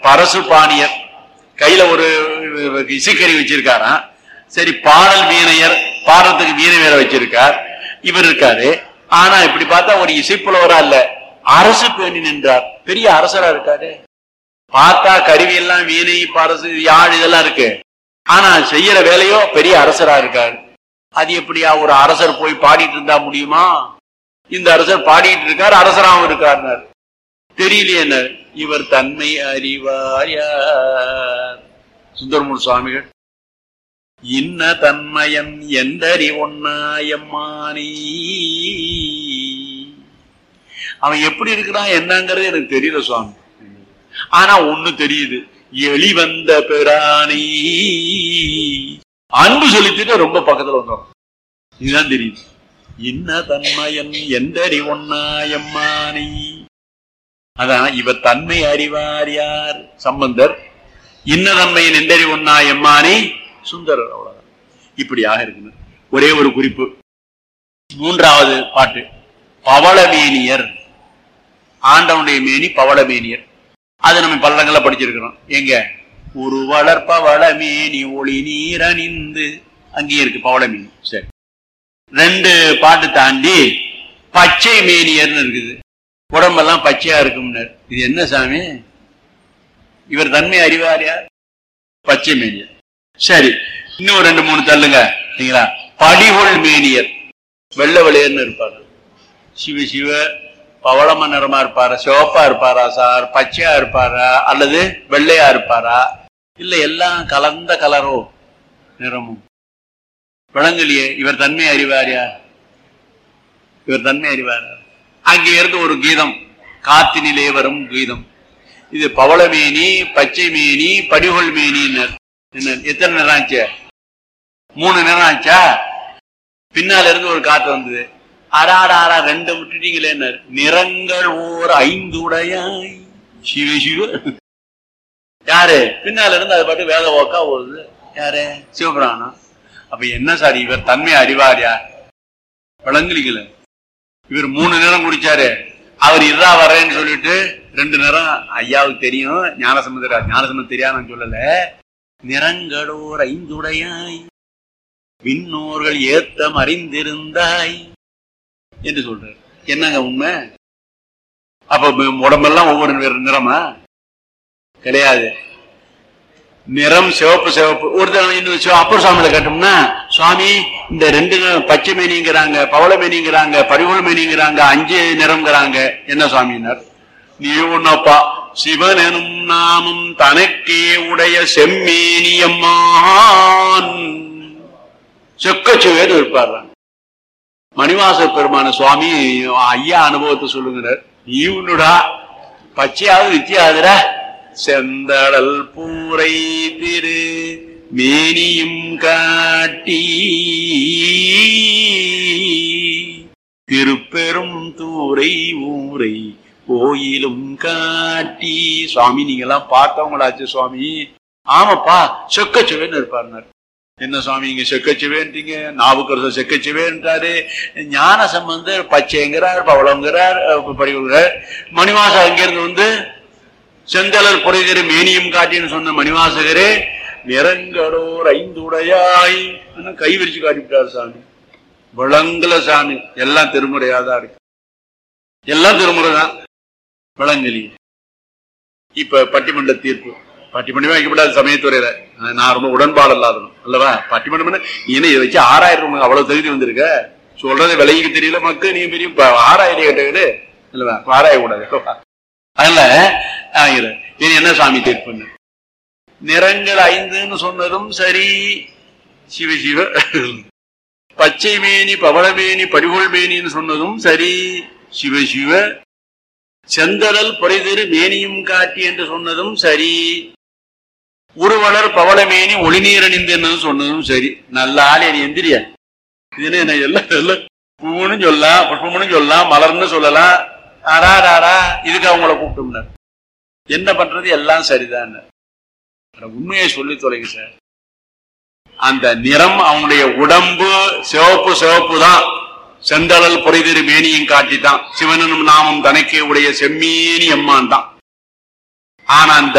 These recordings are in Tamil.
பரசு பாணியர் கையில ஒரு இசைக்கறி வச்சிருக்காராம் சரி பாடல் வீணையர் பாடுறதுக்கு வீணை வேற வச்சிருக்கார் இவர் இருக்காரு ஆனா இப்படி பார்த்தா ஒரு இசைப்புலவரா இல்ல அரசு பேணி நின்றார் பெரிய அரசரா இருக்காரு பார்த்தா கருவி எல்லாம் வீணை பரசு யாழ் இதெல்லாம் இருக்கு ஆனா செய்யற வேலையோ பெரிய அரசரா இருக்காரு அது எப்படியா ஒரு அரசர் போய் பாடிட்டு இருந்தா முடியுமா இந்த அரசர் பாடிட்டு இருக்கார் அரசராகவும் இருக்காருனார் தெரியலையே என்ன இவர் தன்மை அறிவார் யார் சுந்தரமூர் சுவாமிகள் இன்ன தன்மயன் எந்தறி ஒன்னாயம்மானி அவன் எப்படி இருக்கிறான் என்னங்கிறது எனக்கு தெரியல சுவாமி ஆனா ஒண்ணு தெரியுது எளி வந்த பிராணி அன்பு செலுத்திட்டு ரொம்ப பக்கத்துல வந்துடும் இதுதான் தெரியுது இன்ன தன்மயன் எந்தறி ஒன்னாயம்மானி அதான் இவர் தன்மை அறிவார் யார் சம்பந்தர் இன்ன தன்மையின் எந்தறி ஒன்னா எம்மானி சுந்தரர் அவ்வளவுதான் இப்படியாக இருக்குன்னு ஒரே ஒரு குறிப்பு மூன்றாவது பாட்டு பவளமேனியர் ஆண்டவனுடைய மேனி பவளமேனியர் அது நம்ம பல்லங்கள படிச்சிருக்கிறோம் எங்க ஒரு வளர் பவளமேனி ஒளி நீரணிந்து அங்கேயே இருக்கு பவளமேனி சரி ரெண்டு பாட்டு தாண்டி பச்சை மேனியர்னு இருக்குது உடம்பெல்லாம் பச்சையா இருக்கும்னர் இது என்ன சாமி இவர் தன்மை அறிவார் யார் பச்சை மேனியர் சரி இன்னும் ரெண்டு மூணு தள்ளுங்க சரிங்களா படிகொள் மேனியர் வெள்ள வெளியர்னு இருப்பாரு சிவ சிவ பவளம நிறமா இருப்பாரா சிவப்பா இருப்பாரா சார் பச்சையா இருப்பாரா அல்லது வெள்ளையா இருப்பாரா இல்ல எல்லாம் கலந்த கலரோ நிறமும் விளங்கலையே இவர் தன்மை அறிவாரியா இவர் தன்மை அறிவாரா அங்கே இருந்து ஒரு கீதம் காத்தினிலே வரும் கீதம் இது பவளமேனி பச்சை மேனி படிகொள் மேனின்னர் என்ன எத்தனை நேரம் ஆச்சு மூணு நேரம் ஆச்சா பின்னால இருந்து ஒரு காத்து வந்தது அடாடா அடா ரெண்டு விட்டுட்டீங்களே நிறங்கள் ஓர் ஐந்து உடையாய் சிவ சிவ யாரு பின்னால இருந்து அது பாட்டு வேத ஓக்கா ஓடுது யாரு சிவபிராணம் அப்ப என்ன சார் இவர் தன்மை அறிவாரியா விளங்குலீங்களே இவர் மூணு நேரம் குடிச்சாரு அவர் இதா வர்றேன்னு சொல்லிட்டு ரெண்டு நேரம் ஐயாவுக்கு தெரியும் ஞானசமுதிரா ஞானசமுதிரம் தெரியாது நான் சொல்லல நிறங்களோர் ஐந்துடையாய் விண்ணோர்கள் ஏத்தம் அறிந்திருந்தாய் என்று சொல்றாரு என்னங்க உண்மை அப்ப உடம்பெல்லாம் ஒவ்வொரு நிற- நிறமா கிடையாது நிறம் சிவப்பு சிவப்பு ஒருத்தர் இன்னும் சிவ- அப்பர் சுவாமியில கேட்டோம்னா சுவாமி இந்த ரெண்டு நிறம் பச்சை மேனிங்கிறாங்க பவள மேனிங்கிறாங்க பரிவுள் மேனிங்கிறாங்க அஞ்சு நிறம்ங்கிறாங்க என்ன சுவாமினார் நீ ஒன்னப்பா சிவன் எனும் நாமம் தனக்கே உடைய செம்மேனியம்மான் செக்கச்சுவேன்னு இருப்பார் மணிவாச பெருமான சுவாமி ஐயா அனுபவத்தை சொல்லுங்கிறார் நீ உன்னுடா பச்சையாவது வித்தியாதுடா செந்தடல் பூரை திரு மேனியும் காட்டி திருப்பெரும் தூரை ஊரை கோயிலும் காட்டி சுவாமி நீங்க எல்லாம் பார்த்தவங்களாச்சு சுவாமி ஆமாப்பா செக்கச்சுவேன்னு இருப்பாருனார் என்ன சுவாமி இங்க செக்கச்சுவேன்றீங்க நாவுக்கரசர் செக்கச்சுவேன்றாரு ஞான சம்பந்தர் பச்சைங்கிறார் பவளங்கிறார் அஹ் படிவுங்கிறார் மணிவாச அங்கிருந்து வந்து செந்தலர் புரிதிரு மேனியும் காட்டின்னு சொன்ன மணிவாசகரே நிறங்களோர் ஐந்துடையாய் கை விரிச்சு காட்டிவிட்டார் சாமி விளங்கல சாமி எல்லாம் திருமுறையாதான் இருக்கு எல்லாம் திருமுறை தான் விளங்கலி இப்ப பட்டிமன்ற தீர்ப்பு பட்டிமன்றமே வைக்கப்படாது சமயத்துறையில ஆனா, நான் ரொம்ப உடன்பாடு இல்லாதனும் அல்லவா பட்டிமன்றம் இதை வச்சு ஆறாயிரம் அவ்வளவு தகுதி வந்திருக்க சொல்றது விலைக்கு தெரியல மக்கள் நீ பெரிய ப- ஆறாயிரம் கேட்டது இல்லவா ஆராய கூடாது அதனால ஆகிற இனி என்ன சாமி தீர்ப்புன்னு நிறங்கள் ஐந்துன்னு சொன்னதும் சரி சிவ சிவ பச்சை மேனி பவளமேனி படிகொள் மேனின்னு சொன்னதும் சரி சிவ சிவ செந்தரல் பொறைதிரு மேனியும் காட்டி என்று சொன்னதும் சரி உருவலர் பவளமேனி ஒளிநீரணிந்து என்னது சொன்னதும் சரி நல்ல ஆள் என் எந்திரியா இது என்ன எல்லாம் எல்லாம் பூன்னு சொல்லலாம் புஷ்பம்னு சொல்லலாம் மலர்னு சொல்லலாம் ஆரா ராரா இதுக்கு அவங்கள கூப்பிட்டோம்னார் என்ன பண்றது எல்லாம் சரிதான் உண்மையை சொல்லி தொலைங்க சார் அந்த நிறம் அவனுடைய உடம்பு சிவப்பு சிவப்பு தான் செந்தழல் பொறைதிரு மேனியும் காட்டித்தான் சிவனும் நாமம் தனக்கே உடைய செம்மீனி அம்மான் தான் ஆனா அந்த பச்சை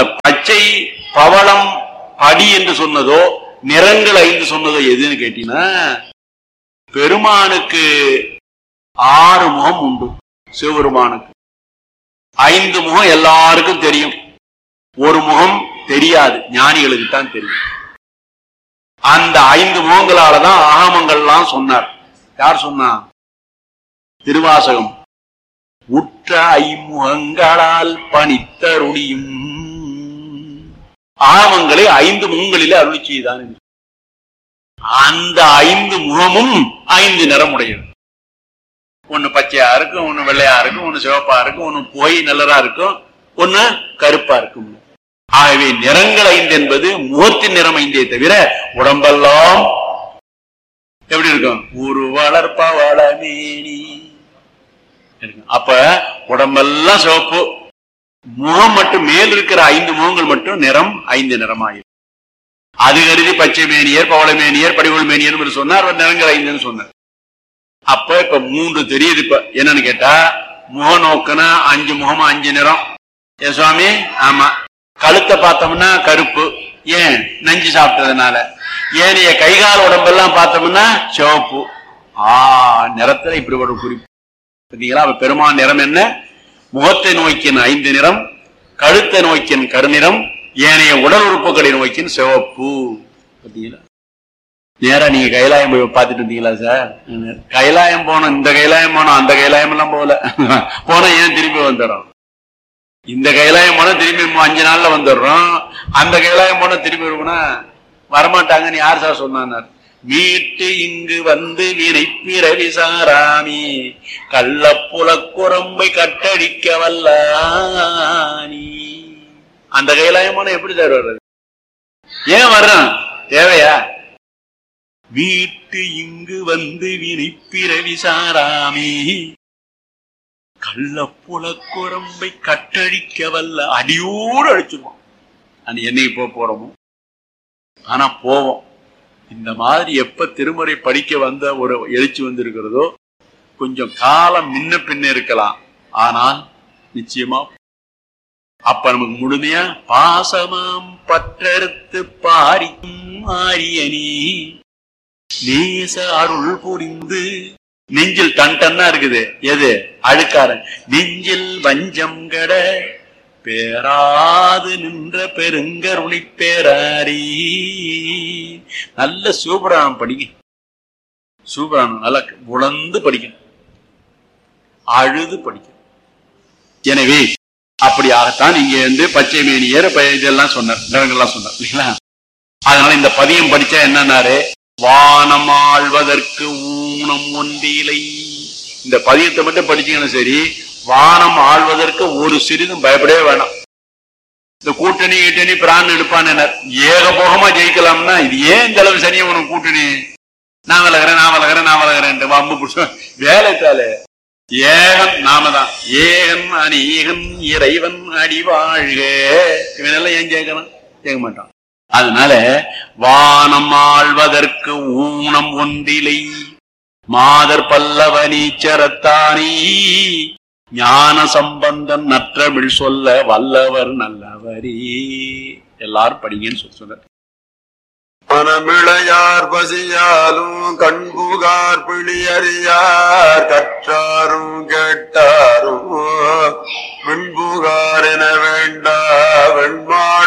பச்சை பவளம் படி என்று சொன்னதோ நிறங்கள் ஐந்து சொன்னதோ எதுன்னு கேட்டீங்கன்னா பெருமானுக்கு ஆறு முகம் உண்டு சிவபெருமானுக்கு ஐந்து முகம் எல்லாருக்கும் தெரியும் ஒரு முகம் தெரியாது ஞானிகளுக்கு தான் தெரியும் அந்த ஐந்து முகங்களாலதான் ஆகமங்கள்லாம் சொன்னார் யார் சொன்னா திருவாசகம் உற்ற ஐமுகங்களால் பணித்தருளியும் ஆகமங்களை ஐந்து முகங்களிலே அருளி செய்தான் அந்த ஐந்து முகமும் ஐந்து நிறமுடையது ஒண்ணு பச்சையா இருக்கும் ஒண்ணு வெள்ளையா இருக்கும் ஒண்ணு சிவப்பா இருக்கும் ஒண்ணு புகை நல்லரா இருக்கும் ஒண்ணு கருப்பா இருக்கும் ஆகவே நிறங்கள் ஐந்து என்பது முகத்தின் நிறம் ஐந்தே தவிர உடம்பெல்லாம் எப்படி இருக்கும் ஒரு வளர்ப்பவளமேனி இருக்கும். அப்ப உடம்பெல்லாம் சிவப்பு முகம் மட்டும் மேல் இருக்கிற ஐந்து முகங்கள் மட்டும் நிறம் ஐந்து நிறமாயிரும் அது கருதி பச்சை மேனியர் பவள மேனியர் படிவுள் மேனியர் என்று சொன்னார் அவர் நிறங்கள் ஐந்துன்னு சொன்னார் அப்ப இப்ப மூன்று தெரியுது இப்ப என்னன்னு கேட்டா முக நோக்குனா அஞ்சு முகமா அஞ்சு நிறம் ஏ சுவாமி ஆமா கழுத்தை பார்த்தோம்னா கருப்பு ஏன் நஞ்சு சாப்பிட்டதுனால ஏனைய கைகால் உடம்பெல்லாம் பார்த்தோம்னா சிவப்பு ஆ நிறத்துல இப்படி ஒரு குறிப்பு பார்த்தீங்களா அப்ப பெருமான் நிறம் என்ன முகத்தை நோக்கின் ஐந்து நிறம் கழுத்தை நோக்கின் கருநிறம் ஏனைய உடல் உறுப்புகளை நோக்கின் சிவப்பு பார்த்தீங்களா நேரா நீங்க கைலாயம் போய் பார்த்துட்டு இருந்தீங்களா சார் கைலாயம் போனோம் இந்த கைலாயம் போனோம் அந்த கைலாயம் எல்லாம் போகல போனா ஏன் திரும்பி வந்துடுறோம் இந்த கைலாயம் போனா திரும்பி மு- அஞ்சு நாள்ல வந்துடுறோம் அந்த கைலாயம் போனா திரும்பி வருவோம்னா வரமாட்டாங்கன்னு யார் சார் சொன்னார் மீட்டு இங்கு வந்து வினை பிறவி சாராமி கள்ளப்புலக்குரம்பை கட்டடிக்க வல்லானி அந்த கைலாயம் போனா எப்படி சார் வர்றது ஏன் வர்றான் தேவையா வீட்டு இங்கு வந்து வினை பிறவி சாராமி கள்ளப்புலக்குரம்பை கட்டழிக்க வல்ல அடியோடு அழிச்சிருவோம் அது என்னைக்கு போக போறோமோ ஆனா போவோம் இந்த மாதிரி எப்ப திருமுறை படிக்க வந்த ஒரு எழுச்சி வந்திருக்கிறதோ கொஞ்சம் காலம் முன்ன பின்ன இருக்கலாம் ஆனால் நிச்சயமா அப்ப நமக்கு முழுமையா பாசமாம் பற்றறுத்து பாரிக்கும் ஆரியனி நேச அருள் புரிந்து நெஞ்சில் டன் டன்னா இருக்குது எது அழுக்காரன் நெஞ்சில் வஞ்சம் கட பேராது நின்ற பெருங்கருணை பேராரி நல்ல சிவபுராணம் படிங்க சிவபுராணம் நல்லா உணர்ந்து படிக்கணும் அழுது படிக்கணும் எனவே அப்படியாகத்தான் இங்க வந்து பச்சை மேனியர் ப- இதெல்லாம் சொன்னார் நிறங்கள்லாம் சொன்னார் இல்லைங்களா அதனால இந்த பதியம் படிச்சா என்னன்னாரு வானம் ஆழ்வதற்கு ஊனம் ஒன்றிலை இந்த பதியத்தை மட்டும் படிச்சீங்கன்னா சரி வானம் ஆழ்வதற்கு ஒரு சிறிதும் பயப்படவே வேணாம் இந்த கூட்டணி கீட்டணி பிரான் எடுப்பான் ஏகபோகமா ஜெயிக்கலாம்னா இது ஏன் இந்த அளவு சனியா உனக்கு கூட்டணி நான் விலகிறேன் நான் விலகிறேன் நான் விலகிறேன் வம்பு புடிச்சு வேலைத்தாலே ஏகன் நாம தான் ஏகன் அநீகன் இறைவன் அடி வாழ்க இவனெல்லாம் ஏன் கேட்கணும் கேட்க மாட்டான் அதனால வானம் ஆழ்வதற்கு ஊனம் ஒன்றிலை மாதர் பல்லவ நீச்சரத்தானி ஞான சம்பந்தம் நற்றமிழ் சொல்ல வல்லவர் நல்லவரே எல்லாரும் படிங்கன்னு சொல்லி சொன்னார் மனமிளையார் பசியாலும் கண்புகார் பிழியறியார் கற்றாரும் கேட்டாரும் விண்புகார் என வேண்டா வெண்மாள்